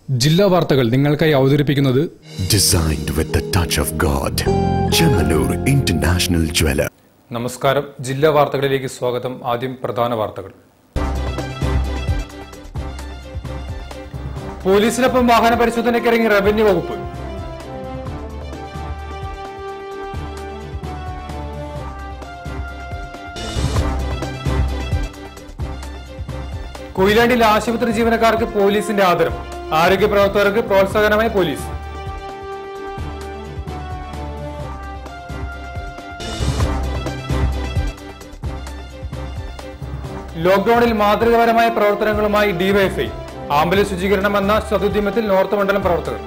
ജില്ലാ വാർത്തകൾ നിങ്ങൾക്കായി അവതരിപ്പിക്കുന്നത് Designed with the touch of God. Chemanur International Jeweler. നമസ്കാരം ജില്ലാ വാർത്തകളിലേക്ക് സ്വാഗതം ആദ്യം പ്രധാന വാർത്തകൾ പോലീസിനൊപ്പം വാഹന പരിശോധനയ്ക്ക് ഇറങ്ങി റവന്യൂ വകുപ്പ് കൊയിലാണ്ടിയിൽ ആശുപത്രി ജീവനക്കാർക്ക് പോലീസിന്റെ ആദരം ആരോഗ്യ പ്രവർത്തകർക്ക് പ്രോത്സാഹനമായി പോലീസ് ലോക്ഡൌണിൽ മാതൃകാപരമായ പ്രവർത്തനങ്ങളുമായി ഡിവൈഎഫ്ഐ ആംബുലൻസ് ശുചീകരണം എന്ന സതുദ്യമത്തിൽ നോർത്ത് മണ്ഡലം പ്രവർത്തകർ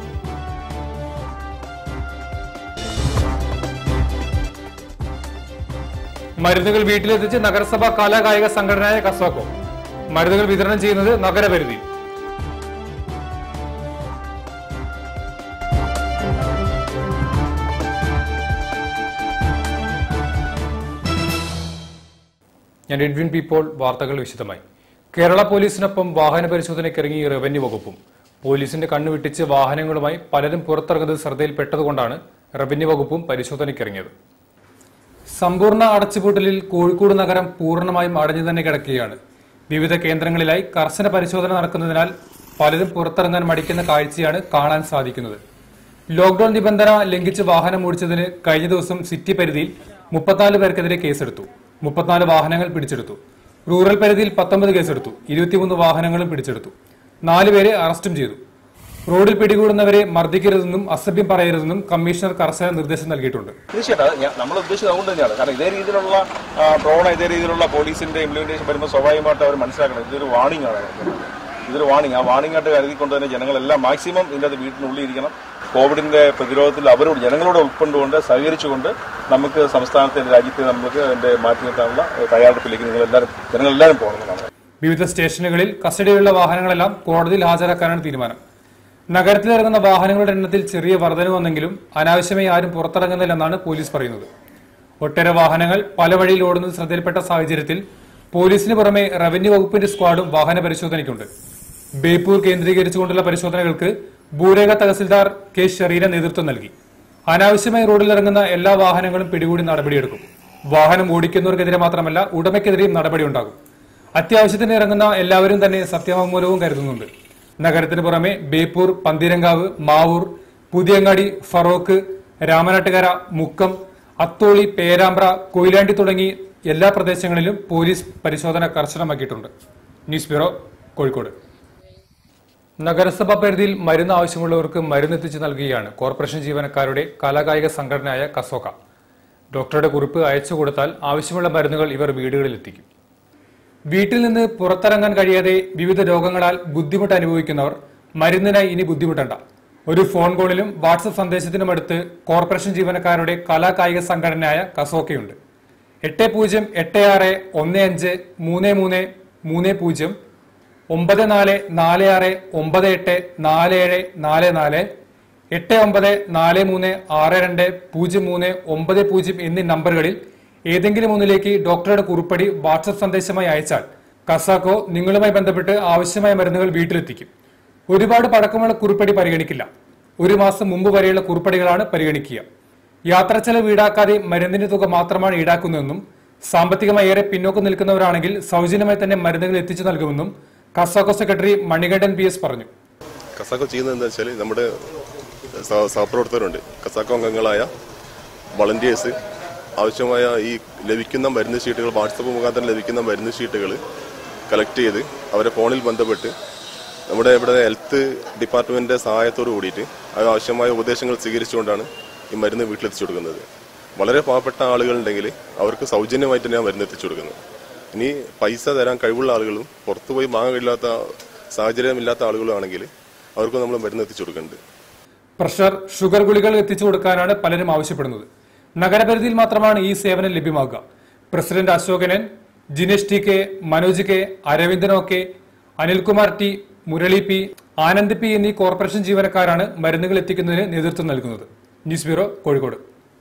മരുന്നുകൾ വീട്ടിലെത്തിച്ച് നഗരസഭ കലാകായിക സംഘടനയായ കസാക്കോ മരുന്നുകൾ വിതരണം ചെയ്യുന്നത് നഗരപരിധി ഞാൻ എഡ്വിൻ പീപ്പോൾ വാർത്തകൾ വിശദമായി കേരള പോലീസിനൊപ്പം വാഹന പരിശോധനയ്ക്ക് ഇറങ്ങി റവന്യൂ വകുപ്പും പോലീസിന്റെ കണ്ണു വിട്ടിച്ച് വാഹനങ്ങളുമായി പലരും പുറത്തിറങ്ങുന്നത് ശ്രദ്ധയിൽപ്പെട്ടതുകൊണ്ടാണ് റവന്യൂ വകുപ്പും പരിശോധനയ്ക്കിറങ്ങിയത് സമ്പൂർണ്ണ അടച്ചുപൂട്ടലിൽ കോഴിക്കോട് നഗരം പൂർണ്ണമായും അടഞ്ഞു തന്നെ കിടക്കുകയാണ് വിവിധ കേന്ദ്രങ്ങളിലായി കർശന പരിശോധന നടക്കുന്നതിനാൽ പലരും പുറത്തിറങ്ങാൻ മടിക്കുന്ന കാഴ്ചയാണ് കാണാൻ സാധിക്കുന്നത് ലോക്ഡൌൺ നിബന്ധന ലംഘിച്ച് വാഹനം ഓടിച്ചതിന് കഴിഞ്ഞ ദിവസം സിറ്റി പരിധിയിൽ മുപ്പത്തിനാല് പേർക്കെതിരെ കേസെടുത്തു മുപ്പത്തിനാല് വാഹനങ്ങൾ പിടിച്ചെടുത്തു റൂറൽ പരിധിയിൽ പത്തൊമ്പത് കേസെടുത്തു ഇരുപത്തിമൂന്ന് വാഹനങ്ങളും പിടിച്ചെടുത്തു നാലുപേരെ അറസ്റ്റും ചെയ്തു റോഡിൽ പിടികൂടുന്നവരെ മർദ്ദിക്കരുതെന്നും അസഭ്യം പറയരുതെന്നും കമ്മീഷണർ കർശന നിർദ്ദേശം നൽകിയിട്ടുണ്ട് തീർച്ചയായിട്ടും അത് ഞാൻ- നമ്മൾ ഉദ്ദേശിച്ചത് അതുകൊണ്ട് തന്നെയാണ് കാരണം ഇതേ രീതിയിലുള്ള ആ, പ്രവണ ഇതേ രീതിയിലുള്ള പോലീസിന്റെ ഇംപ്ലിമെന്റേഷൻ വരുമ്പോൾ സ്വാഭാവികമായിട്ട് അവർ മനസ്സിലാക്കണം ഇതൊരു വാണിംഗ് ആണ് അവർക്ക്. ഇതൊരു വാണിംഗ് ആ വാണിംഗ് ആയിട്ട് കരുതിക്കൊണ്ട് തന്നെ ജനങ്ങളെല്ലാം മാക്സിമം ഇതിൻ്റെ അത് വീട്ടിനുള്ളിൽ ഇരിക്കണം കോവിഡിന്റെ പ്രതിരോധത്തിൽ അവരോട് ജനങ്ങളോട് ഉൾക്കൊണ്ടുകൊണ്ട് സഹകരിച്ചുകൊണ്ട് നമുക്ക് സംസ്ഥാനത്തിന്റെ രാജ്യത്തെ നമുക്ക് അതിന്റെ മാറ്റി നിർത്താനുള്ള തയ്യാറെടുപ്പിലേക്ക് നിങ്ങളെല്ലാവരും ജനങ്ങളെല്ലാവരും പോകണമെന്നാണ് വിവിധ സ്റ്റേഷനുകളിൽ കസ്റ്റഡിയിലുള്ള വാഹനങ്ങളെല്ലാം കോടതിയിൽ ഹാജരാക്കാനാണ് തീരുമാനം നഗരത്തിലിറങ്ങുന്ന വാഹനങ്ങളുടെ എണ്ണത്തിൽ ചെറിയ വർധന വന്നെങ്കിലും അനാവശ്യമായി ആരും പുറത്തിറങ്ങുന്നില്ലെന്നാണ് പോലീസ് പറയുന്നത് ഒട്ടേറെ വാഹനങ്ങൾ പല വഴിയിൽ ഓടുന്നത് ശ്രദ്ധയിൽപ്പെട്ട സാഹചര്യത്തിൽ പോലീസിന് പുറമെ റവന്യൂ വകുപ്പിന്റെ സ്ക്വാഡും വാഹന പരിശോധനയ്ക്കുണ്ട് ബേപ്പൂർ കേന്ദ്രീകരിച്ചുകൊണ്ടുള്ള പരിശോധനകൾക്ക് ഭൂരേഖ തഹസിൽദാർ കെ ഷെറീന നേതൃത്വം നൽകി അനാവശ്യമായി റോഡിലിറങ്ങുന്ന എല്ലാ വാഹനങ്ങളും പിടികൂടി നടപടിയെടുക്കും വാഹനം ഓടിക്കുന്നവർക്കെതിരെ മാത്രമല്ല ഉടമയ്ക്കെതിരെയും നടപടിയുണ്ടാകും അത്യാവശ്യത്തിന് ഇറങ്ങുന്ന എല്ലാവരും തന്നെ സത്യവാങ്മൂലവും കരുതുന്നുണ്ട് നഗരത്തിന് പുറമെ ബേപ്പൂർ പന്തീരങ്കാവ് മാവൂർ പുതിയങ്ങാടി ഫറോക്ക് രാമനാട്ടുകര മുക്കം അത്തോളി പേരാമ്പ്ര കൊയിലാണ്ടി തുടങ്ങി എല്ലാ പ്രദേശങ്ങളിലും പോലീസ് പരിശോധന കർശനമാക്കിയിട്ടുണ്ട് ന്യൂസ് ബ്യൂറോ കോഴിക്കോട് നഗരസഭാ പരിധിയിൽ മരുന്ന് ആവശ്യമുള്ളവർക്ക് മരുന്ന് എത്തിച്ചു നൽകുകയാണ് കോർപ്പറേഷൻ ജീവനക്കാരുടെ കലാകായിക സംഘടനയായ കസോക്ക ഡോക്ടറുടെ കുറിപ്പ് അയച്ചു കൊടുത്താൽ ആവശ്യമുള്ള മരുന്നുകൾ ഇവർ വീടുകളിൽ എത്തിക്കും വീട്ടിൽ നിന്ന് പുറത്തിറങ്ങാൻ കഴിയാതെ വിവിധ രോഗങ്ങളാൽ ബുദ്ധിമുട്ട് അനുഭവിക്കുന്നവർ മരുന്നിനായി ഇനി ബുദ്ധിമുട്ടണ്ട ഒരു ഫോൺ കോളിലും വാട്സപ്പ് സന്ദേശത്തിനുമടുത്ത് കോർപ്പറേഷൻ ജീവനക്കാരുടെ കലാകായിക സംഘടനയായ കസോക്കയുണ്ട് എട്ട് പൂജ്യം എട്ട് ആറ് ഒന്ന് അഞ്ച് മൂന്ന് മൂന്ന് മൂന്ന് പൂജ്യം ഒമ്പത് നാല് നാല് ആറ് ഒമ്പത് എട്ട് നാല് ഏഴ് നാല് നാല് എട്ട് ഒമ്പത് നാല് മൂന്ന് ആറ് രണ്ട് പൂജ്യം മൂന്ന് ഒമ്പത് പൂജ്യം എന്നീ നമ്പറുകളിൽ ഏതെങ്കിലും ഒന്നിലേക്ക് ഡോക്ടറുടെ കുറിപ്പടി വാട്സപ്പ് സന്ദേശമായി അയച്ചാൽ കസാക്കോ നിങ്ങളുമായി ബന്ധപ്പെട്ട് ആവശ്യമായ മരുന്നുകൾ വീട്ടിലെത്തിക്കും ഒരുപാട് പഴക്കമുള്ള കുറിപ്പടി പരിഗണിക്കില്ല ഒരു മാസം മുമ്പ് വരെയുള്ള കുറിപ്പടികളാണ് പരിഗണിക്കുക യാത്ര ചെലവ് ഈടാക്കാതെ മരുന്നിന്റെ തുക മാത്രമാണ് ഈടാക്കുന്നതെന്നും സാമ്പത്തികമായി ഏറെ പിന്നോക്കം നിൽക്കുന്നവരാണെങ്കിൽ സൗജന്യമായി തന്നെ മരുന്നുകൾ എത്തിച്ചു നൽകുമെന്നും കസാക്കോ സെക്രട്ടറി മണികണ്ഠൻ പി എസ് പറഞ്ഞു കസാക്കോ ചെയ്യുന്നത് എന്താ വെച്ചാൽ നമ്മുടെ സഹ- സഹപ്രവർത്തകരുണ്ട് കസാക്കോ അംഗങ്ങളായ വളണ്ടിയേഴ്സ് ആവശ്യമായ ഈ ലഭിക്കുന്ന മരുന്ന് ഷീട്ടുകൾ വാട്സപ്പ് മുഖാന്തരം ലഭിക്കുന്ന മരുന്ന് ഷീട്ടുകൾ കളക്ട് ചെയ്ത് അവരെ ഫോണിൽ ബന്ധപ്പെട്ട് നമ്മുടെ ഇവിടെ ഹെൽത്ത് ഡിപ്പാർട്ട്മെന്റിന്റെ സഹായത്തോട് കൂടിയിട്ട് അത് ആവശ്യമായ ഉപദേശങ്ങൾ സ്വീകരിച്ചുകൊണ്ടാണ് ഈ മരുന്ന് വീട്ടിലെത്തിച്ചു കൊടുക്കുന്നത് വളരെ പാവപ്പെട്ട ആളുകളുണ്ടെങ്കിൽ അവർക്ക് സൗജന്യമായിട്ട് തന്നെയാണ് മരുന്ന് എത്തിച്ചു കൊടുക്കുന്നത് ഇനി പൈസ തരാൻ കഴിവുള്ള ആളുകളും പുറത്തുപോയി വാങ്ങാൻ കഴിയാത്ത സാഹചര്യമില്ലാത്ത ആളുകളും ആണെങ്കിൽ അവർക്ക് നമ്മൾ മരുന്ന് എത്തിച്ചു കൊടുക്കുന്നുണ്ട് പ്രഷർ ഷുഗർ ഗുളികൾ എത്തിച്ചു കൊടുക്കാനാണ് പലരും ആവശ്യപ്പെടുന്നത് നഗരപരിധിയിൽ മാത്രമാണ് ഈ സേവനം ലഭ്യമാകുക president Ashokan Jinesh T K Manoj K Aravindan O K Anilkumar T Murali P Anand P എന്നീ കോർപ്പറേഷൻ ജീവനക്കാരാണ് മരുന്നുകൾ എത്തിക്കുന്നതിന് നേതൃത്വം നൽകുന്നത് news bureau Kozhikode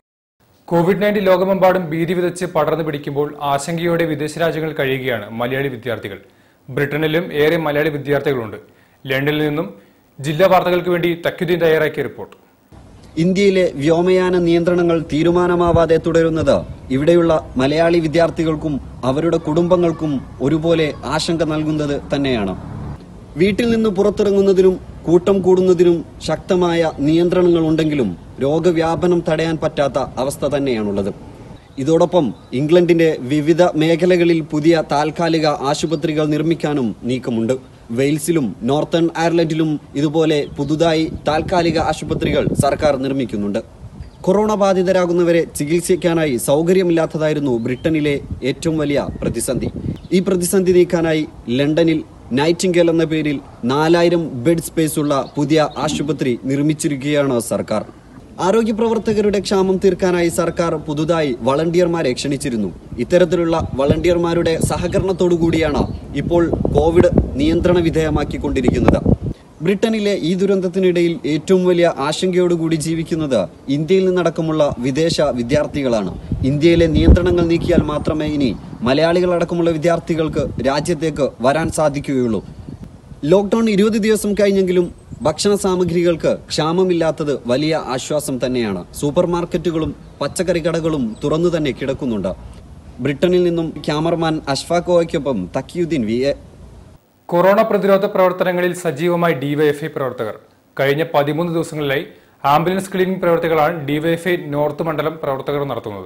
covid nineteen ലോകമെമ്പാടും ഭീതി വിതച്ച് പടർന്നു പിടിക്കുമ്പോൾ ആശങ്കയോടെ വിദേശ രാജ്യങ്ങളിൽ കഴിയുകയാണ് മലയാളി വിദ്യാർത്ഥികൾ ബ്രിട്ടനിലും ഏറെ മലയാളി വിദ്യാർത്ഥികളുണ്ട് ലണ്ടനിൽ നിന്നും ജില്ലാ വാർത്തകൾക്ക് വേണ്ടി തക്യുദ്ദീൻ തയ്യാറാക്കിയ റിപ്പോർട്ട് ഇന്ത്യയിലെ വ്യോമയാന നിയന്ത്രണങ്ങൾ തീരുമാനമാവാതെ തുടരുന്നത് ഇവിടെയുള്ള മലയാളി വിദ്യാർത്ഥികൾക്കും അവരുടെ കുടുംബങ്ങൾക്കും ഒരുപോലെ ആശങ്ക നൽകുന്നത് തന്നെയാണ് വീട്ടിൽ നിന്ന് പുറത്തിറങ്ങുന്നതിനും കൂട്ടം കൂടുന്നതിനും ശക്തമായ നിയന്ത്രണങ്ങൾ ഉണ്ടെങ്കിലും രോഗവ്യാപനം തടയാൻ പറ്റാത്ത അവസ്ഥ തന്നെയാണുള്ളത് ഇതോടൊപ്പം ഇംഗ്ലണ്ടിന്റെ വിവിധ മേഖലകളിൽ പുതിയ താൽക്കാലിക ആശുപത്രികൾ നിർമ്മിക്കാനും നീക്കമുണ്ട് വെയിൽസിലും നോർത്തേൺ അയർലൻഡിലും ഇതുപോലെ പുതുതായി താൽക്കാലിക ആശുപത്രികൾ സർക്കാർ നിർമ്മിക്കുന്നുണ്ട് കൊറോണ ബാധിതരാകുന്നവരെ ചികിത്സിക്കാനായി സൗകര്യമില്ലാത്തതായിരുന്നു ബ്രിട്ടനിലെ ഏറ്റവും വലിയ പ്രതിസന്ധി ഈ പ്രതിസന്ധി നീക്കാനായി ലണ്ടനിൽ നൈറ്റിംഗേൽ എന്ന പേരിൽ നാലായിരം ബെഡ് സ്പേസ് ഉള്ള പുതിയ ആശുപത്രി നിർമ്മിച്ചിരിക്കുകയാണ് സർക്കാർ ആരോഗ്യ പ്രവർത്തകരുടെ ക്ഷാമം തീർക്കാനായി സർക്കാർ പുതുതായി വളണ്ടിയർമാരെ ക്ഷണിച്ചിരുന്നു ഇത്തരത്തിലുള്ള വളണ്ടിയർമാരുടെ സഹകരണത്തോടുകൂടിയാണ് ഇപ്പോൾ കോവിഡ് നിയന്ത്രണ വിധേയമാക്കിക്കൊണ്ടിരിക്കുന്നത് ബ്രിട്ടനിലെ ഈ ദുരന്തത്തിനിടയിൽ ഏറ്റവും വലിയ ആശങ്കയോടുകൂടി ജീവിക്കുന്നത് ഇന്ത്യയിൽ നിന്നടക്കമുള്ള വിദേശ വിദ്യാർത്ഥികളാണ് ഇന്ത്യയിലെ നിയന്ത്രണങ്ങൾ നീക്കിയാൽ മാത്രമേ ഇനി മലയാളികളടക്കമുള്ള വിദ്യാർത്ഥികൾക്ക് രാജ്യത്തേക്ക് വരാൻ സാധിക്കുകയുള്ളൂ ലോക്ക്ഡൌൺ ഇരുപത് ദിവസം കഴിഞ്ഞെങ്കിലും ഭക്ഷണ സാമഗ്രികൾക്ക് ക്ഷാമമില്ലാത്തത് വലിയ ആശ്വാസം തന്നെയാണ് സൂപ്പർ മാർക്കറ്റുകളും പച്ചക്കറി കടകളും തുറന്നു തന്നെ കിടക്കുന്നുണ്ട് ബ്രിട്ടനിൽ നിന്നും ക്യാമറമാൻ അഷ്ഫാഖോയ്ക്കൊപ്പം തക്കിയുദ്ദീൻ വി എ കൊറോണ പ്രതിരോധ പ്രവർത്തനങ്ങളിൽ സജീവമായി ഡിവൈഎഫ്ഐ പ്രവർത്തകർ കഴിഞ്ഞ പതിമൂന്ന് ദിവസങ്ങളിലായി ആംബുലൻസ് ക്ലീനിംഗ് പ്രവർത്തികളാണ് ഡിവൈഎഫ്ഐ നോർത്ത് മണ്ഡലം പ്രവർത്തകർ നടത്തുന്നത്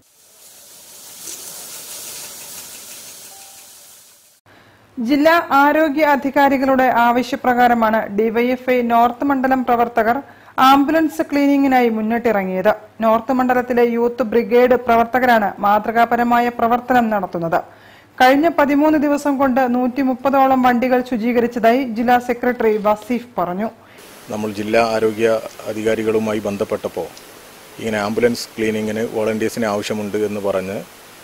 ജില്ലാ ആരോഗ്യ അധികാരികളുടെ ആവശ്യപ്രകാരമാണ് ഡിവൈഎഫ്ഐ നോർത്ത് മണ്ഡലം പ്രവർത്തകർ ആംബുലൻസ് ക്ലീനിങ്ങിനായി മുന്നിട്ടിറങ്ങിയത് നോർത്ത് മണ്ഡലത്തിലെ യൂത്ത് ബ്രിഗേഡ് പ്രവർത്തകരാണ് മാതൃകാപരമായ പ്രവർത്തനം നടത്തുന്നത് കഴിഞ്ഞ പതിമൂന്ന് ദിവസം കൊണ്ട് നൂറ്റി മുപ്പതോളം വണ്ടികൾ ശുചീകരിച്ചതായി ജില്ലാ സെക്രട്ടറി വസീഫ് പറഞ്ഞു നമ്മൾ ജില്ലാ ആരോഗ്യ അധികാരികളുമായി ബന്ധപ്പെട്ടപ്പോൾ ഇങ്ങനെ ആംബുലൻസ് ക്ലീനിങ്ങിന് വോളണ്ടിയേഴ്സിന് ആവശ്യമുണ്ട് എന്ന് പറഞ്ഞ്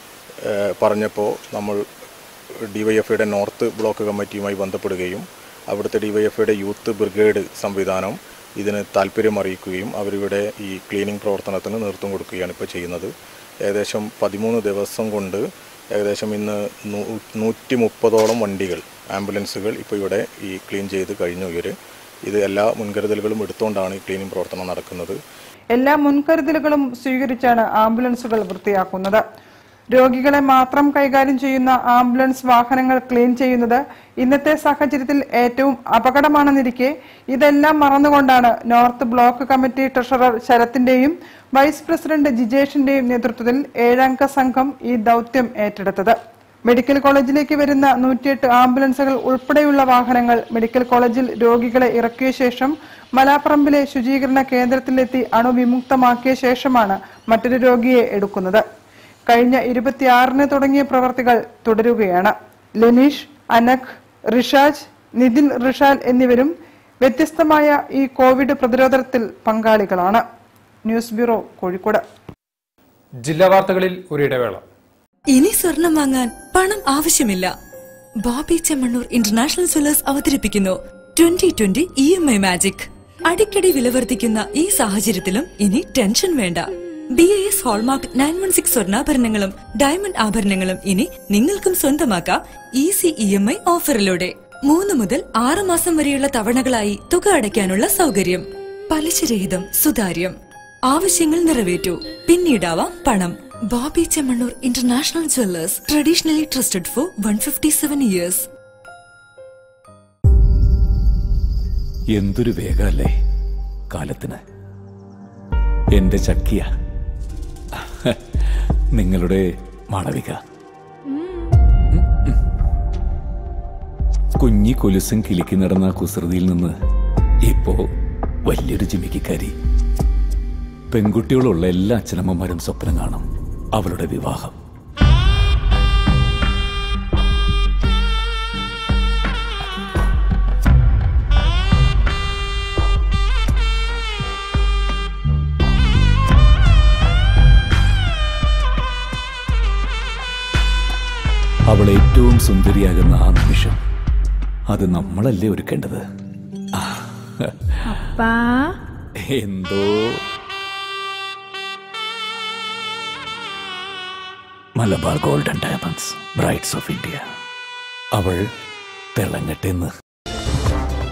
ഏഹ്, പറഞ്ഞപ്പോൾ നമ്മൾ ഡിവൈഎഫ്ഐയുടെ നോർത്ത് ബ്ലോക്ക് കമ്മിറ്റിയുമായി ബന്ധപ്പെടുകയും അവിടുത്തെ ഡിവൈഎഫ്ഐയുടെ യൂത്ത് ബ്രിഗേഡ് സംവിധാനം ഇതിന് താല്പര്യം അറിയിക്കുകയും അവരിവിടെ ഈ ക്ലീനിങ് പ്രവർത്തനത്തിന് നേതൃത്വം കൊടുക്കുകയാണ് ഇപ്പോൾ ചെയ്യുന്നത് ഏകദേശം പതിമൂന്ന് ദിവസം കൊണ്ട് ഏകദേശം ഇന്ന് നൂ- നൂറ്റി മുപ്പതോളം വണ്ടികൾ ആംബുലൻസുകൾ ഇപ്പോൾ ഇവിടെ ഈ ക്ലീൻ ചെയ്ത് കഴിഞ്ഞു ഇവർ ഇത് എല്ലാ മുൻകരുതലുകളും എടുത്തുകൊണ്ടാണ് ഈ ക്ലീനിങ് പ്രവർത്തനം നടക്കുന്നത് എല്ലാ മുൻകരുതലുകളും സ്വീകരിച്ചാണ് ആംബുലൻസുകൾ വൃത്തിയാക്കുന്നത് രോഗികളെ മാത്രം കൈകാര്യം ചെയ്യുന്ന ആംബുലൻസ് വാഹനങ്ങൾ ക്ലീൻ ചെയ്യുന്നത് ഇന്നത്തെ സാഹചര്യത്തിൽ ഏറ്റവും അപകടമാണെന്നിരിക്കെ ഇതെല്ലാം മറന്നുകൊണ്ടാണ് നോർത്ത് ബ്ലോക്ക് കമ്മിറ്റി ട്രഷറർ ശരത്തിന്റെയും വൈസ് പ്രസിഡന്റ് ജിജേഷിന്റെയും നേതൃത്വത്തിൽ ഏഴംഗ സംഘം ഈ ദൌത്യം ഏറ്റെടുത്തത് മെഡിക്കൽ കോളേജിലേക്ക് വരുന്ന നൂറ്റിയെട്ട് ആംബുലൻസുകൾ ഉൾപ്പെടെയുള്ള വാഹനങ്ങൾ മെഡിക്കൽ കോളേജിൽ രോഗികളെ ഇറക്കിയ ശേഷം മലാപ്പറമ്പിലെ ശുചീകരണ കേന്ദ്രത്തിലെത്തി അണുവിമുക്തമാക്കിയ ശേഷമാണ് മറ്റൊരു രോഗിയെ എടുക്കുന്നത് കഴിഞ്ഞ ഇരുപത്തിയാറിന് തുടങ്ങിയ പ്രവർത്തികൾ തുടരുകയാണ് ലെനീഷ് അനഖ് റിഷാജ് നിതിൻ റിഷാൽ എന്നിവരും വ്യത്യസ്തമായ ഈ കോവിഡ് പ്രതിരോധത്തിൽ പങ്കാളികളാണ് ന്യൂസ് ബ്യൂറോ കോഴിക്കോട് ജില്ലാ വാർത്തകളിൽ ഒരു ഇടവേള ഇനി സ്വർണം വാങ്ങാൻ പണം ആവശ്യമില്ല ബോബി ചെമ്മണ്ണൂർ ഇന്റർനാഷണൽ ജ്വല്ലേഴ്സ് അവതരിപ്പിക്കുന്നു twenty twenty E M I magic അടിക്കടി വില വർദ്ധിക്കുന്ന ഈ സാഹചര്യത്തിലും ഇനി ടെൻഷൻ വേണ്ട B A S hallmark nine one six സ്വർണ്ണാഭരണങ്ങളും ഡയമണ്ട് ആഭരണങ്ങളും ഇനി നിങ്ങൾക്കും സ്വന്തമാക്കാം ഈസി ഇ എം ഐ ഓഫറിലൂടെ മൂന്ന് മുതൽ ആറ് മാസം വരെയുള്ള തവണകളായി തുക അടയ്ക്കാനുള്ള സൗകര്യം പലിശരഹിതം സുതാര്യം ആവശ്യങ്ങൾ നിറവേറ്റു പിന്നീടാവാം പണം Bobby Chemmanur international jewellers traditionally trusted for one fifty seven years എന്തൊരു വേഗമല്ലേ കാലത്തിന് എന്റെ ചക്കിയ നിങ്ങളുടെ മാളവിക കുഞ്ഞി കൊലുസും കിലുക്കി നടന്ന ആ കുസൃതിയിൽ നിന്ന് ഇപ്പോ വലിയൊരു ജിമിക്കാരി പെൺകുട്ടികളുള്ള എല്ലാ അച്ഛനമ്മമാരും സ്വപ്നം കാണും അവളുടെ വിവാഹം അവൾ ഏറ്റവും സുന്ദരിയാകുന്ന ആ നിമിഷം അത് നമ്മളല്ലേ ഒരുക്കേണ്ടത് എന്തോ Malabar golden diamonds brights of India അവൾ തിളങ്ങട്ടെന്ന്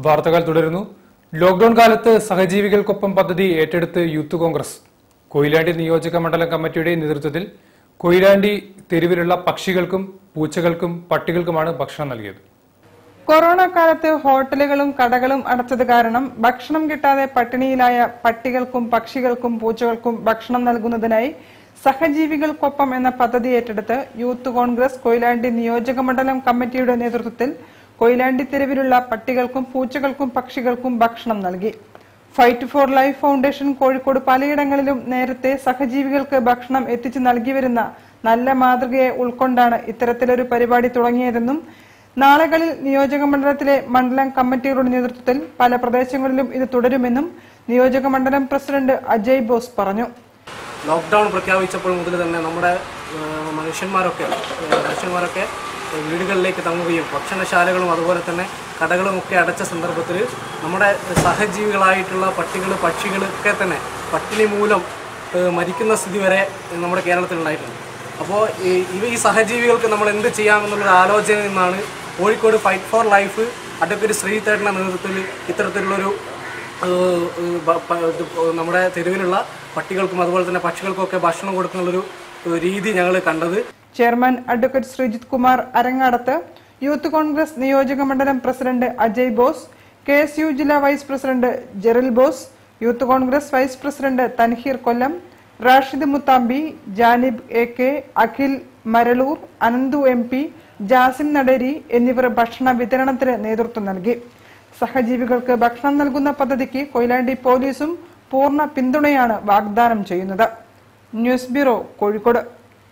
വാർത്തകൾ തുടരുന്നു ലോക്ഡൌൺ കാലത്ത് സഹജീവികൾക്കൊപ്പം പദ്ധതി ഏറ്റെടുത്ത് യൂത്ത് കോൺഗ്രസ് കൊയിലാണ്ടി നിയോജക മണ്ഡലം കമ്മിറ്റിയുടെ നേതൃത്വത്തിൽ കൊയിലാണ്ടി തെരുവിലുള്ള പക്ഷികൾക്കും പൂച്ചകൾക്കും പട്ടികൾക്കുമാണ് ഭക്ഷണം നൽകിയത് കൊറോണ കാലത്ത് ഹോട്ടലുകളും കടകളും അടച്ചത് കാരണം ഭക്ഷണം കിട്ടാതെ പട്ടിണിയിലായ പട്ടികൾക്കും പക്ഷികൾക്കും പൂച്ചകൾക്കും ഭക്ഷണം നൽകുന്നതിനായി സഹജീവികൾക്കൊപ്പം എന്ന പദ്ധതി ഏറ്റെടുത്ത് യൂത്ത് കോൺഗ്രസ് കൊയിലാണ്ടി നിയോജക മണ്ഡലം കമ്മിറ്റിയുടെ നേതൃത്വത്തിൽ കൊയിലാണ്ടി തെരുവിലുള്ള പട്ടികൾക്കും പൂച്ചകൾക്കും പക്ഷികൾക്കും ഭക്ഷണം നൽകി fight for life foundation Kozhikode പലയിടങ്ങളിലും നേരത്തെ സഹജീവികൾക്ക് ഭക്ഷണം എത്തിച്ചു നൽകി വരുന്ന നല്ല മാതൃകയെ ഉൾക്കൊണ്ടാണ് ഇത്തരത്തിലൊരു പരിപാടി തുടങ്ങിയതെന്നും നാളുകളിൽ നിയോജക മണ്ഡലത്തിലെ മണ്ഡലം കമ്മിറ്റികളുടെ നേതൃത്വത്തിൽ പല പ്രദേശങ്ങളിലും ഇത് തുടരുമെന്നും നിയോജക മണ്ഡലം പ്രസിഡന്റ് അജയ് ബോസ് പറഞ്ഞു ലോക്ക്ഡൗൺ പ്രഖ്യാപിച്ചപ്പോൾ മുതൽ തന്നെ നമ്മുടെ ഏഹ്, മനുഷ്യന്മാരൊക്കെ ഏഹ്, മനുഷ്യന്മാരൊക്കെ വീടുകളിലേക്ക് തങ്ങുകയും ഭക്ഷണശാലകളും അതുപോലെ തന്നെ കടകളും ഒക്കെ അടച്ച സന്ദർഭത്തിൽ നമ്മുടെ സഹജീവികളായിട്ടുള്ള പട്ടികൾ പക്ഷികളൊക്കെ തന്നെ പട്ടിണി മൂലം ഏഹ്, മരിക്കുന്ന സ്ഥിതി വരെ നമ്മുടെ കേരളത്തിൽ ഉണ്ടായിട്ടുണ്ട് അപ്പോൾ ഇവ ഈ സഹജീവികൾക്ക് നമ്മൾ എന്ത് ചെയ്യാമെന്നുള്ളൊരു ആലോചനയിൽ നിന്നാണ് Kozhikode fight for life advocate ശ്രീതേട്ടൻ്റെ നേതൃത്വത്തിൽ ഇത്തരത്തിലുള്ളൊരു ഏഹ് ഏഹ് ബ- പ- ഇത് നമ്മുടെ തെരുവിലുള്ള പട്ടികൾക്കും അതുപോലെ തന്നെ പക്ഷികൾക്കും ഒക്കെ ഭക്ഷണം കൊടുക്കുന്നുള്ളൊരു ഏഹ് രീതി ഞങ്ങൾ കണ്ടത് chairman advocate Sreejith Kumar Arangadath youth Congress നിയോജക മണ്ഡലം president Ajay Bose K S U ജില്ലാ vice president Jeril Bose youth Congress vice president Tanheer Kollam Rashid Muthambi Janib A K Akhil Maraloor Ananthu M P Jasim Naderi എന്നിവർ ഭക്ഷണ വിതരണത്തിന് നേതൃത്വം നൽകി സഹജീവികൾക്ക് ഭക്ഷണം നൽകുന്ന പദ്ധതിക്ക് കൊയിലാണ്ടി പോലീസും പൂർണ്ണ പിന്തുണയാണ് വാഗ്ദാനം ചെയ്യുന്നത് ന്യൂസ് ബ്യൂറോ കോഴിക്കോട്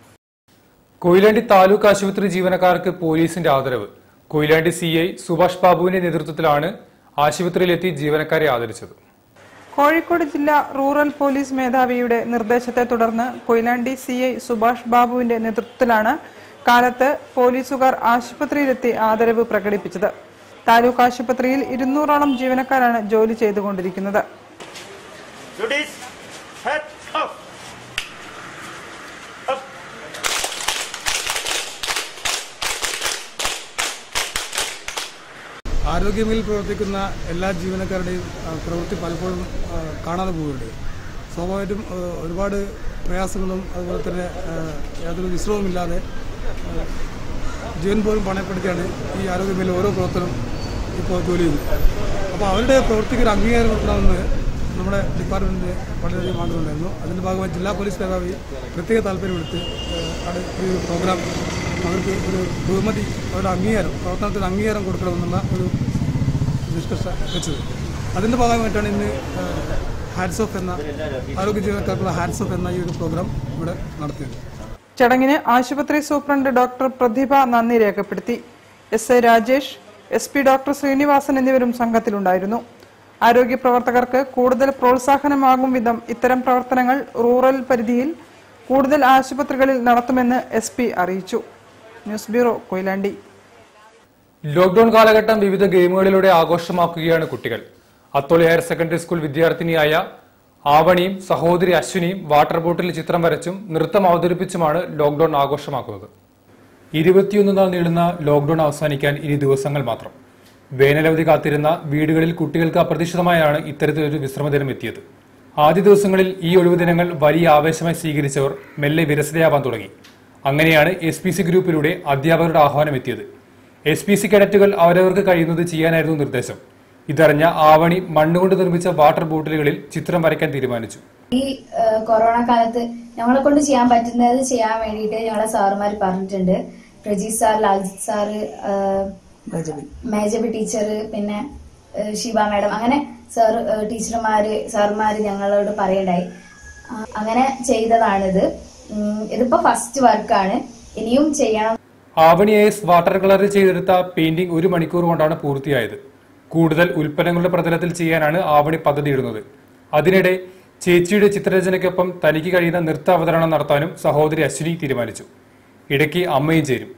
കൊയിലാണ്ടി താലൂക്ക് ആശുപത്രി ജീവനക്കാർക്ക് പോലീസിന്റെ ആദരവ് കൊയിലാണ്ടി സി ഐ സുഭാഷ് ബാബുവിന്റെ നേതൃത്വത്തിലാണ് ആശുപത്രിയിലെത്തി ജീവനക്കാരെ ആദരിച്ചത് കോഴിക്കോട് ജില്ലാ റൂറൽ പോലീസ് മേധാവിയുടെ നിർദ്ദേശത്തെ തുടർന്ന് കൊയിലാണ്ടി സി ഐ സുഭാഷ് ബാബുവിന്റെ നേതൃത്വത്തിലാണ് കാലത്ത് പോലീസുകാർ ആശുപത്രിയിലെത്തി ആദരവ് പ്രകടിപ്പിച്ചത് താലൂക്ക് ആശുപത്രിയിൽ ഇരുന്നൂറോളം ജീവനക്കാരാണ് ജോലി ചെയ്തുകൊണ്ടിരിക്കുന്നത് ആരോഗ്യമേഖലയിൽ പ്രവർത്തിക്കുന്ന എല്ലാ ജീവനക്കാരുടെയും ആ, പ്രവൃത്തി പലപ്പോഴും ആ, കാണാതെ പോവുകയുണ്ട് സ്വാഭാവികമായിട്ടും ആ, ഒരുപാട് പ്രയാസങ്ങളും അതുപോലെ തന്നെ ആ, യാതൊരു വിശ്രമവുമില്ലാതെ ആ, ജീവൻ പോലും പണയപ്പെടുത്തിയാണ് ഈ ആരോഗ്യമേഖല ഓരോ പ്രവർത്തനം ഇപ്പോൾ ജോലി ചെയ്യുന്നത് അപ്പോൾ അവരുടെ പ്രവൃത്തിക്ക് ഒരു അംഗീകാരം കൊടുക്കണമെന്ന് നമ്മുടെ ഡിപ്പാർട്ട്മെൻറ്റിന് വളരെയധികം ആഗ്രഹമുണ്ടായിരുന്നു അതിൻ്റെ ഭാഗമായി ജില്ലാ പോലീസ് മേധാവി പ്രത്യേക താല്പര്യമെടുത്ത് ആ, ആണ് ഈ ഒരു പ്രോഗ്രാം അവർക്ക് ഒരു ബഹുമതി അവരുടെ അംഗീകാരം പ്രവർത്തനത്തിന് അംഗീകാരം കൊടുക്കണമെന്നുള്ള ഒരു നിഷ്കർഷ വെച്ചത് അതിൻ്റെ ഭാഗമായിട്ടാണ് ഇന്ന് ഹാറ്റ്സ് ഓഫ് എന്ന ആരോഗ്യ ജീവനക്കാർക്കുള്ള ഹാറ്റ്സ് ഓഫ് എന്ന ഈ ഒരു പ്രോഗ്രാം ഇവിടെ നടത്തിയത് ചടങ്ങിന് ആശുപത്രി സൂപ്രണ്ട് ഡോക്ടർ പ്രതിഭ നന്ദി രേഖപ്പെടുത്തി S A Rajesh S P doctor Srinivasan എന്നിവരും സംഘത്തിലുണ്ടായിരുന്നു ആരോഗ്യ പ്രവർത്തകർക്ക് കൂടുതൽ പ്രോത്സാഹനമാകും വിധം ഇത്തരം പ്രവർത്തനങ്ങൾ റൂറൽ പരിധിയിൽ കൂടുതൽ ആശുപത്രികളിൽ നടത്തുമെന്ന് എസ് പി അറിയിച്ചു ന്യൂസ് ബ്യൂറോ കൊയിലാണ്ടി ലോക്ഡൌൺ കാലഘട്ടം വിവിധ ഗെയിമുകളിലൂടെ ആഘോഷമാക്കുകയാണ് കുട്ടികൾ അത്തോളി ഹയർ സെക്കൻഡറി സ്കൂൾ വിദ്യാർത്ഥിനിയായ ആവണിയും സഹോദരി അശ്വിനിയും വാട്ടർ ബോട്ടിൽ ചിത്രം വരച്ചും നൃത്തം അവതരിപ്പിച്ചുമാണ് ലോക്ഡൌൺ ആഘോഷമാക്കുന്നത് ഇരുപത്തിയൊന്ന് നാൾ നീളുന്ന ലോക്ഡൌൺ അവസാനിക്കാൻ ഇനി ദിവസങ്ങൾ മാത്രം വേനലവധി കാത്തിരുന്ന വീടുകളിൽ കുട്ടികൾക്ക് അപ്രതീക്ഷിതമായാണ് ഇത്തരത്തിലൊരു വിശ്രമദിനം എത്തിയത് ആദ്യ ദിവസങ്ങളിൽ ഈ ഒഴിവു ദിനങ്ങൾ വലിയ ആവേശമായി സ്വീകരിച്ചവർ മെല്ലെ വിരസതയാവാൻ തുടങ്ങി അങ്ങനെയാണ് എസ് പി സി ഗ്രൂപ്പിലൂടെ അധ്യാപകരുടെ ആഹ്വാനം എത്തിയത് എസ് പി സി കേഡറ്റുകൾ അവരവർക്ക് കഴിയുന്നത് ചെയ്യാനായിരുന്നു നിർദ്ദേശം ഇതറിഞ്ഞ ആവണി മണ്ണുകൊണ്ട് നിർമ്മിച്ച വാട്ടർ ബോട്ടിലുകളിൽ ചിത്രം വരയ്ക്കാൻ തീരുമാനിച്ചു ഈ ഏഹ്, കൊറോണ കാലത്ത് ഞങ്ങളെ കൊണ്ട് ചെയ്യാൻ പറ്റുന്നത് ചെയ്യാൻ വേണ്ടിയിട്ട് ഞങ്ങളെ സാറുമാർ പറഞ്ഞിട്ടുണ്ട് പ്രജീത് സാർ ലാൽജിത് സാറ് ഏഹ്, മേജബി ടീച്ചർ പിന്നെ ഏഹ്, ശിവ മാഡം അങ്ങനെ സാർ ഏഹ്, ടീച്ചർമാര് സാറുമാര് ഞങ്ങളോട് പറയണ്ടായി ആ, അങ്ങനെ ചെയ്തതാണിത് ഉം, ഇതിപ്പോ ഫസ്റ്റ് വർക്കാണ് ഇനിയും ചെയ്യണം ആവണി എസ് വാട്ടർ കളറിൽ ചെയ്തെടുത്ത പെയിന്റിംഗ് ഒരു മണിക്കൂർ കൊണ്ടാണ് പൂർത്തിയായത് കൂടുതൽ ഉൽപ്പന്നങ്ങളുടെ പ്രതലത്തിൽ ചെയ്യാനാണ് ആവണി പദ്ധതിയിടുന്നത് അതിനിടെ ചേച്ചിയുടെ ചിത്രരചനയ്ക്കൊപ്പം തനിക്ക് കഴിയുന്ന നൃത്ത അവതരണം നടത്താനും സഹോദരി അശ്വിനി തീരുമാനിച്ചു ഇടയ്ക്ക് അമ്മയും ചേരും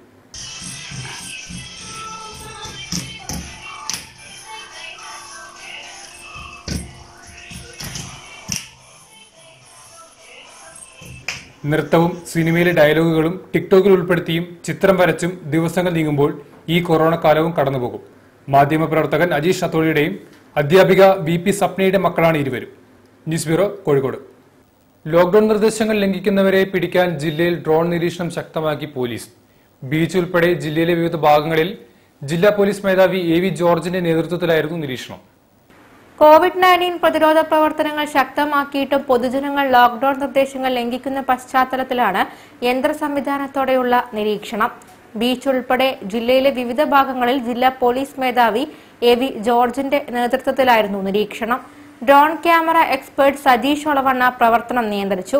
നൃത്തവും സിനിമയിലെ ഡയലോഗുകളും ടിക്ടോക്കിൽ ഉൾപ്പെടുത്തിയും ചിത്രം വരച്ചും ദിവസങ്ങൾ നീങ്ങുമ്പോൾ ഈ കൊറോണ കാലവും കടന്നുപോകും മാധ്യമപ്രവർത്തകൻ അജീഷ് അത്തോളിയുടെയും അധ്യാപിക വി പി സപ്നയുടെ മക്കളാണ് ഇരുവരും ന്യൂസ് ബ്യൂറോ കോഴിക്കോട് ലോക്ഡൌൺ നിർദ്ദേശങ്ങൾ ലംഘിക്കുന്നവരെ പിടിക്കാൻ ജില്ലയിൽ ഡ്രോൺ നിരീക്ഷണം ശക്തമാക്കി പോലീസ് ബീച്ച് ഉൾപ്പെടെ ജില്ലയിലെ വിവിധ ഭാഗങ്ങളിൽ ജില്ലാ പോലീസ് മേധാവി എ വി ജോർജിന്റെ നേതൃത്വത്തിലായിരുന്നു നിരീക്ഷണം കോവിഡ് നയൻറ്റീൻ പ്രതിരോധ പ്രവർത്തനങ്ങൾ ശക്തമാക്കിയിട്ടും പൊതുജനങ്ങൾ ലോക്ഡൌൺ നിർദ്ദേശങ്ങൾ ലംഘിക്കുന്ന പശ്ചാത്തലത്തിലാണ് യന്ത്ര സംവിധാനത്തോടെയുള്ള നിരീക്ഷണം ബീച്ച് ഉൾപ്പെടെ ജില്ലയിലെ വിവിധ ഭാഗങ്ങളിൽ ജില്ലാ പോലീസ് മേധാവി എ വി ജോർജിന്റെ നേതൃത്വത്തിലായിരുന്നു നിരീക്ഷണം drone camera expert Satheesh Olavanna പ്രവർത്തനം നിയന്ത്രിച്ചു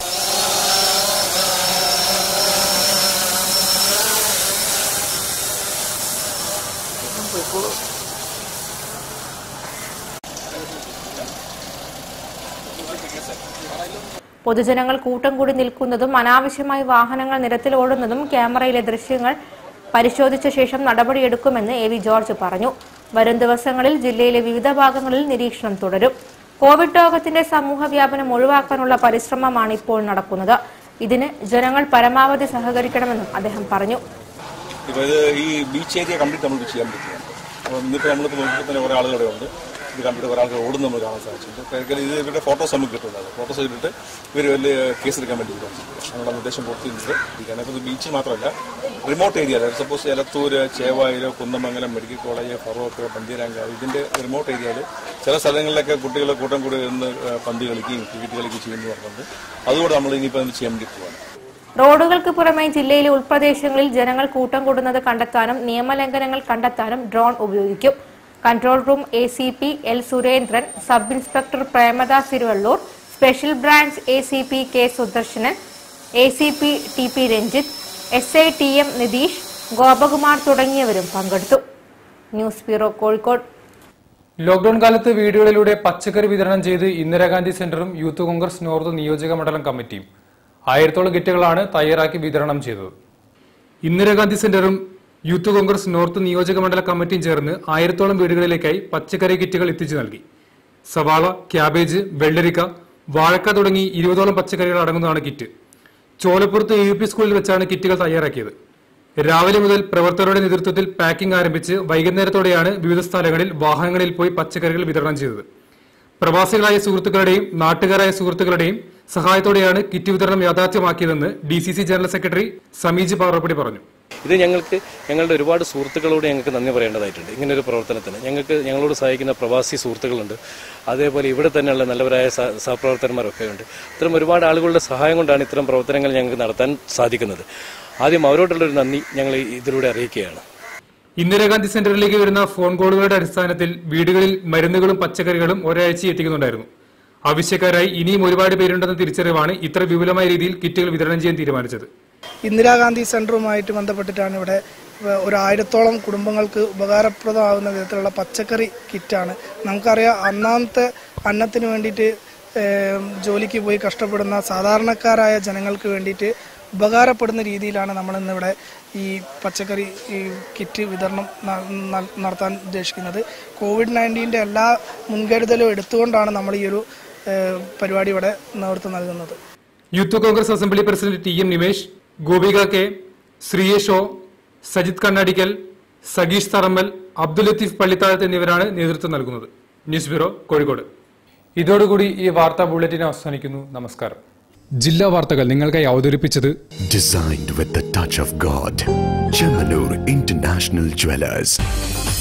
പൊതുജനങ്ങൾ കൂട്ടം കൂടി നിൽക്കുന്നതും അനാവശ്യമായി വാഹനങ്ങൾ നിരത്തിൽ ഓടുന്നതും ക്യാമറയിലെ ദൃശ്യങ്ങൾ പരിശോധിച്ച ശേഷം നടപടിയെടുക്കുമെന്ന് എ വി ജോർജ് പറഞ്ഞു വരും ദിവസങ്ങളിൽ ജില്ലയിലെ വിവിധ ഭാഗങ്ങളിൽ നിരീക്ഷണം തുടരും കോവിഡ് രോഗത്തിന്റെ സമൂഹ വ്യാപനം ഒഴിവാക്കാനുള്ള പരിശ്രമമാണ് ഇപ്പോൾ നടക്കുന്നത് ഇതിന് ജനങ്ങൾ പരമാവധി സഹകരിക്കണമെന്നും അദ്ദേഹം പറഞ്ഞു ഇപ്പോൾ ഇത് ഈ ബീച്ച് ഏരിയ കംപ്ലീറ്റ് നമുക്ക് ചെയ്യാൻ പറ്റും അപ്പോൾ ഇന്നിപ്പോൾ നമ്മളിപ്പോൾ നോക്കിയപ്പോൾ തന്നെ കുറേ ആളുകളുടെ ഉണ്ട് ഇത് കണ്ടിട്ട് കുറേ ആൾക്ക് ഓടുന്ന നമ്മൾ കാണാൻ സാധിച്ചു ഇപ്പോൾ ഇത് ഇവരുടെ ഫോട്ടോസ് നമുക്ക് കിട്ടുന്നത് ഫോട്ടോസ് ഇട്ടിട്ട് ഇവർ വലിയ കേസ് എടുക്കാൻ വേണ്ടി വിചാരിച്ചിട്ടുണ്ട് അതിനുള്ള നിർദ്ദേശം കൊടുത്തിട്ടുണ്ട് ഇരിക്കുകയാണ് ഇപ്പോൾ ഇത് ബീച്ച് മാത്രമല്ല remote area suppose Elathur Chevayur Kunnamangalam medical college Feroke Pantheerankavu ഇതിൻ്റെ റിമോട്ട് ഏരിയയിൽ ചില സ്ഥലങ്ങളിലൊക്കെ കുട്ടികളെ കൂട്ടം കൂടി നിന്ന് പന്ത് കളിക്കുകയും ക്രിക്കറ്റ് കളിക്കുകയും ചെയ്യുന്നു പറഞ്ഞിട്ടുണ്ട് അതുകൊണ്ട് നമ്മൾ ഇനിയിപ്പോൾ അത് ചെയ്യാൻ വേണ്ടി പോവാണ് റോഡുകൾക്ക് പുറമെ ജില്ലയിലെ ഉൾപ്രദേശങ്ങളിൽ ജനങ്ങൾ കൂട്ടം കൂടുന്നത് കണ്ടെത്താനും നിയമലംഘനങ്ങൾ കണ്ടെത്താനും ഡ്രോൺ ഉപയോഗിക്കും control room A C P L Surendran sub inspector Premadas Thiruvallur special branch A C P K Sudarsanan A C P T P Ranjith S I T M Nitheesh Gopakumar തുടങ്ങിയവരും പങ്കെടുത്തു ന്യൂസ് ബ്യൂറോ കോഴിക്കോട് ലോക്ഡൌൺ കാലത്ത് വീടുകളിലൂടെ പച്ചക്കറി വിതരണം ചെയ്ത് ഇന്ദിരാഗാന്ധി സെന്ററും യൂത്ത് കോൺഗ്രസ് നോർത്ത് നിയോജക മണ്ഡലം കമ്മിറ്റിയും ആയിരത്തോളം കിറ്റുകളാണ് തയ്യാറാക്കി വിതരണം ചെയ്തത് ഇന്ദിരാഗാന്ധി സെന്ററും യൂത്ത് കോൺഗ്രസ് നോർത്ത് നിയോജക മണ്ഡല കമ്മിറ്റിയും ചേർന്ന് ആയിരത്തോളം വീടുകളിലേക്കായി പച്ചക്കറി കിറ്റുകൾ എത്തിച്ചു നൽകി സവാള ക്യാബേജ് വെള്ളരിക്ക വാഴക്ക തുടങ്ങി ഇരുപതോളം പച്ചക്കറികൾ അടങ്ങുന്നതാണ് കിറ്റ് ചോലപ്പുറത്ത് യു പി സ്കൂളിൽ വെച്ചാണ് കിറ്റുകൾ തയ്യാറാക്കിയത് രാവിലെ മുതൽ പ്രവർത്തകരുടെ നേതൃത്വത്തിൽ പാക്കിംഗ് ആരംഭിച്ച് വൈകുന്നേരത്തോടെയാണ് വിവിധ സ്ഥലങ്ങളിൽ വാഹനങ്ങളിൽ പോയി പച്ചക്കറികൾ വിതരണം ചെയ്തത് പ്രവാസികളായ സുഹൃത്തുക്കളുടെയും നാട്ടുകാരായ സുഹൃത്തുക്കളുടെയും സഹായത്തോടെയാണ് കിറ്റ് വിതരണം യാഥാർത്ഥ്യമാക്കിയതെന്ന് D C C general secretary Sameej Parappadi പറഞ്ഞു ഇത് ഞങ്ങൾക്ക് ഞങ്ങളുടെ ഒരുപാട് സുഹൃത്തുക്കളോട് ഞങ്ങൾക്ക് നന്ദി പറയേണ്ടതായിട്ടുണ്ട് ഇങ്ങനെ ഒരു പ്രവർത്തനത്തിന് ഞങ്ങൾക്ക് ഞങ്ങളോട് സഹായിക്കുന്ന പ്രവാസി സുഹൃത്തുക്കളുണ്ട് അതേപോലെ ഇവിടെ തന്നെയുള്ള നല്ലവരായ സഹ- സഹപ്രവർത്തകന്മാരൊക്കെ ഉണ്ട് ഇത്തരം ഒരുപാട് ആളുകളുടെ സഹായം കൊണ്ടാണ് ഇത്തരം പ്രവർത്തനങ്ങൾ ഞങ്ങൾക്ക് നടത്താൻ സാധിക്കുന്നത് ആദ്യം അവരോടുള്ളൊരു നന്ദി ഞങ്ങൾ ഇതിലൂടെ അറിയിക്കുകയാണ് ഇന്ദിരാഗാന്ധി സെന്ററിലേക്ക് വരുന്ന ഫോൺ കോളുകളുടെ അടിസ്ഥാനത്തിൽ വീടുകളിൽ മരുന്നുകളും പച്ചക്കറികളും ഒരാഴ്ച എത്തിക്കുന്നുണ്ടായിരുന്നു ആവശ്യക്കാരായി ഇനിയും ഒരുപാട് പേരുണ്ടെന്ന തിരിച്ചറിവാണ് ഇത്ര വിപുലമായ രീതിയിൽ കിറ്റുകൾ വിതരണം ചെയ്യാൻ തീരുമാനിച്ചത് ഇന്ദിരാഗാന്ധി സെന്ററുമായിട്ട് ബന്ധപ്പെട്ടിട്ടാണ് ഇവിടെ ഏഹ്, ഒരു ആയിരത്തോളം കുടുംബങ്ങൾക്ക് ഉപകാരപ്രദമാകുന്ന വിധത്തിലുള്ള പച്ചക്കറി കിറ്റാണ് നമുക്കറിയാം അന്നാമത്തെ അന്നത്തിന് വേണ്ടിയിട്ട് ഏഹ്, ജോലിക്ക് പോയി കഷ്ടപ്പെടുന്ന സാധാരണക്കാരായ ജനങ്ങൾക്ക് വേണ്ടിയിട്ട് ഉപകാരപ്പെടുന്ന രീതിയിലാണ് നമ്മൾ ഇന്നിവിടെ ഈ പച്ചക്കറി ഈ കിറ്റ് വിതരണം ന- ന- നടത്താൻ ഉദ്ദേശിക്കുന്നത് കോവിഡ് നയൻറ്റീൻ്റെ എല്ലാ മുൻകരുതലും എടുത്തുകൊണ്ടാണ് നമ്മൾ ഈ ഒരു ഏഹ്, പരിപാടി ഇവിടെ നേതൃത്വം നൽകുന്നത് youth Congress assembly president T M Nimesh Gopika K Sreeyesh O Sajith Kannadikkal സഗീഷ് തറമ്മൽ അബ്ദുൽ ലത്തീഫ് പള്ളിത്താഴത്ത് എന്നിവരാണ് നേതൃത്വം നൽകുന്നത് ന്യൂസ് ബ്യൂറോ കോഴിക്കോട് ഇതോടുകൂടി ഈ വാർത്താ ബുള്ളറ്റിൻ അവസാനിക്കുന്നു നമസ്കാരം ജില്ലാ വാർത്തകൾ നിങ്ങൾക്കായി അവതരിപ്പിച്ചത് Designed with the touch of God. Chemanur International Jewelers.